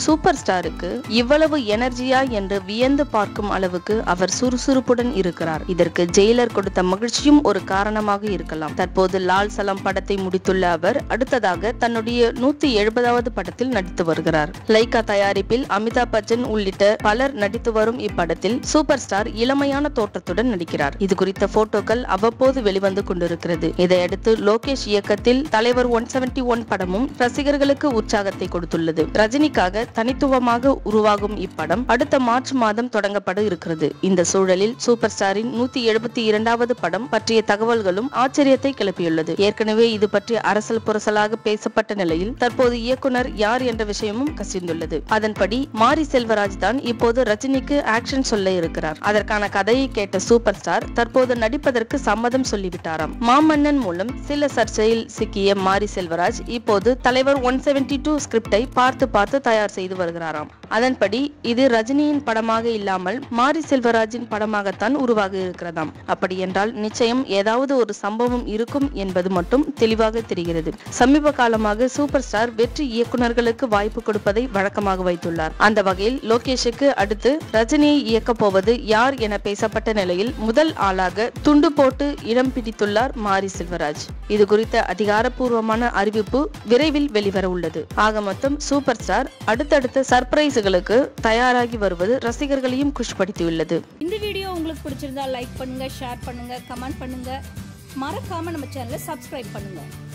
super ஸ்டாருக்கு இவ்வளவு எனர்ஜியா என்று வியந்து பார்க்கும் அளவுக்கு அவர் சுறுசுறுப்புடன் இருக்கிறார் இதற்கு ஜெயிலர் கொடுத்த மகிழ்ச்சியும் ஒரு காரணமாக இருக்கலாம் தற்போது லால் சலம் படத்தை முடித்துள்ள அவர் அடுத்ததாக தன்னுடைய நூத்தி எழுபதாவது படத்தில் நடித்து வருகிறார் லைகா தயாரிப்பில் அமிதாப் பச்சன் உள்ளிட்ட பலர் நடித்து வரும் இப்படத்தில் சூப்பர் ஸ்டார் இளமையான தோற்றத்துடன் நடிக்கிறார் இது குறித்த போட்டோக்கள் அவ்வப்போது வெளிவந்து கொண்டிருக்கிறது இதையடுத்து லோகேஷ் இயக்கத்தில் தலைவர் ஒன் செவன்டி ஒன் படமும் ரசிகர்களுக்கு உற்சாகத்தை கொடுத்துள்ளது ரஜினிக்காக தனித்துவமாக உருவாகும் இப்படம் அடுத்த மார்ச் மாதம் தொடங்கப்பட இருக்கிறது இந்த சூழலில் சூப்பர் ஸ்டாரின் நூத்தி எழுபத்தி இரண்டாவது படம் பற்றிய தகவல்களும் ஆச்சரியத்தை கிளப்பியுள்ளது ஏற்கனவே இது பற்றி அரசல் புரசலாக பேசப்பட்ட நிலையில் தற்போது இயக்குனர் யார் என்ற விஷயமும் கசிந்துள்ளது அதன்படி மாரி செல்வராஜ் தான் இப்போது ரஜினிக்கு ஆக்ஷன் சொல்ல இருக்கிறார் அதற்கான கதையை கேட்ட சூப்பர் ஸ்டார் தற்போது நடிப்பதற்கு சம்மதம் சொல்லிவிட்டாராம் மாமன்னன் மூலம் சில சர்ச்சையில் சிக்கிய மாரி செல்வராஜ் இப்போது தலைவர் ஒன் செவன்டி டூ ஸ்கிரிப்டை பார்த்து பார்த்து தயார் செய்து வருகிறாராம் அதன்படி இது ரஜினியின் படமாக இல்லாமல் மாரி செல்வராஜின் படமாகத்தான் உருவாக இருக்கிறதாம் அப்படி என்றால் நிச்சயம் ஏதாவது ஒரு சம்பவம் இருக்கும் என்பது மட்டும் தெளிவாக தெரிகிறது சமீப காலமாக சூப்பர் ஸ்டார் வெற்றி இயக்குனர்களுக்கு வாய்ப்பு கொடுப்பதை வழக்கமாக வைத்துள்ளார் அந்த வகையில் லோகேஷுக்கு அடுத்து ரஜினியை இயக்கப் போவது யார் என பேசப்பட்ட நிலையில் முதல் ஆளாக துண்டு போட்டு இடம் பிடித்துள்ளார் மாரி செல்வராஜ் இது குறித்த அதிகாரப்பூர்வமான அறிவிப்பு விரைவில் வெளிவர உள்ளது ஆக மொத்தம் சூப்பர் ஸ்டார் அடுத்தடுத்த சர்ப்ரைஸுகளுக்கு தயாராகி வருவது ரசிகர்களையும் குஷ்படுத்தியுள்ளது இந்த வீடியோ உங்களுக்கு பிடிச்சிருந்தா லைக் பண்ணுங்க ஷேர் பண்ணுங்க கமெண்ட் பண்ணுங்க மறக்காம நம்ம சேனலை சப்ஸ்கிரைப் பண்ணுங்க